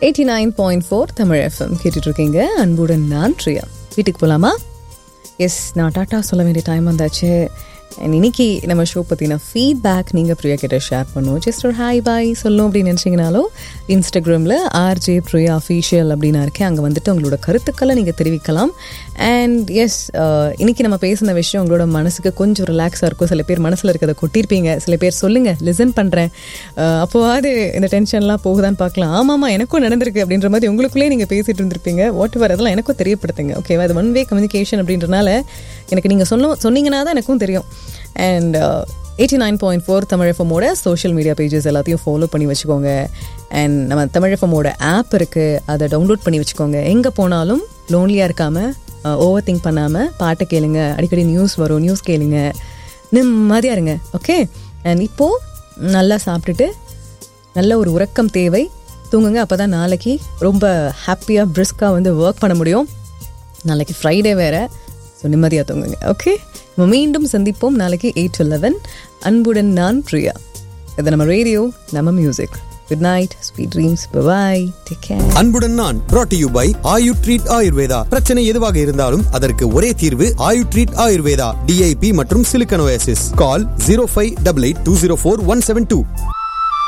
eighty nine point four Tamil FM கேட்டுட்டு இருக்கீங்க அன்புடன் நான் பிரியா வீட்டுக்கு போகலாமா எஸ் நான் டாட்டா சொல்ல வேண்டிய டைம் வந்தாச்சு And இன்னைக்கு நம்ம ஷோ பற்றின ஃபீட்பேக் நீங்கள் பிரியா கிட்ட ஷேர் பண்ணுவோம் ஜஸ்ட் ஒரு ஹாய் பாய் சொல்லணும் அப்படின்னு நினச்சிங்கனாலும் இன்ஸ்டாகிராமில் ஆர்ஜே பிரியா அஃபீஷியல் அப்படின்னு இருக்கேன் அங்கே வந்துட்டு உங்களோட கருத்துக்களை நீங்கள் தெரிவிக்கலாம் அண்ட் எஸ் இன்னைக்கு நம்ம பேசின விஷயம் உங்களோட மனசுக்கு கொஞ்சம் ரிலாக்ஸாக இருக்கும் சில பேர் மனசில் இருக்கிறத கொட்டியிருப்பீங்க சில பேர் சொல்லுங்கள் லிசன் பண்ணுறேன் அப்போவாது இந்த டென்ஷன்லாம் போகுதான்னு பார்க்கலாம் ஆமாம்மா எனக்கும் நடந்திருக்கு அப்படின்ற மாதிரி உங்களுக்குள்ளே நீங்கள் பேசிட்டு இருந்திருப்பீங்க வாட் எவர் அதெல்லாம் எனக்கும் தெரியப்படுத்துங்க ஓகேவா அது ஒன் வே கம்யூனிகேஷன் அப்படின்றனால எனக்கு நீங்கள் சொல்ல சொன்னீங்கன்னா தான் எனக்கும் தெரியும் and eighty nine point four Tamil எஃப்எம்மோட சோஷியல் மீடியா பேஜஸ் எல்லாத்தையும் ஃபாலோ பண்ணி வச்சுக்கோங்க அண்ட் நம்ம தமிழ் எஃப்எம்மோட ஆப் இருக்குது அதை டவுன்லோட் பண்ணி வச்சுக்கோங்க எங்கே போனாலும் லோன்லியாக இருக்காமல் ஓவர் திங்க் பண்ணாமல் பாட்டை கேளுங்க அடிக்கடி நியூஸ் வரும் நியூஸ் கேளுங்க நிம்மதியாக இருங்க ஓகே அண்ட் இப்போது நல்லா சாப்பிட்டுட்டு நல்ல ஒரு உறக்கம் தேவை தூங்குங்க அப்போ தான் நாளைக்கு ரொம்ப ஹாப்பியாக பிரிஸ்காக வந்து ஒர்க் பண்ண முடியும் நாளைக்கு ஃப்ரைடே வேறு ஸோ நிம்மதியாக தூங்குங்க ஓகே நம்ம மீண்டும் சந்திப்போம் நாளைக்கு எயிட் டு லெவன் அன்புடன் நான் பிரியா இது நம்ம ரேடியோ நம்ம music good night sweet dreams bye take care அன்புடன் நான் brought to you by Ayu treat Ayurveda பிரச்சனை எதுவாக இருந்தாலும் அதற்கு ஒரே தீர்வு ஆயு ட்ரீட் ஆயுர்வேதா டிஐபி மற்றும் silicosis call zero five double eight two zero four one seven two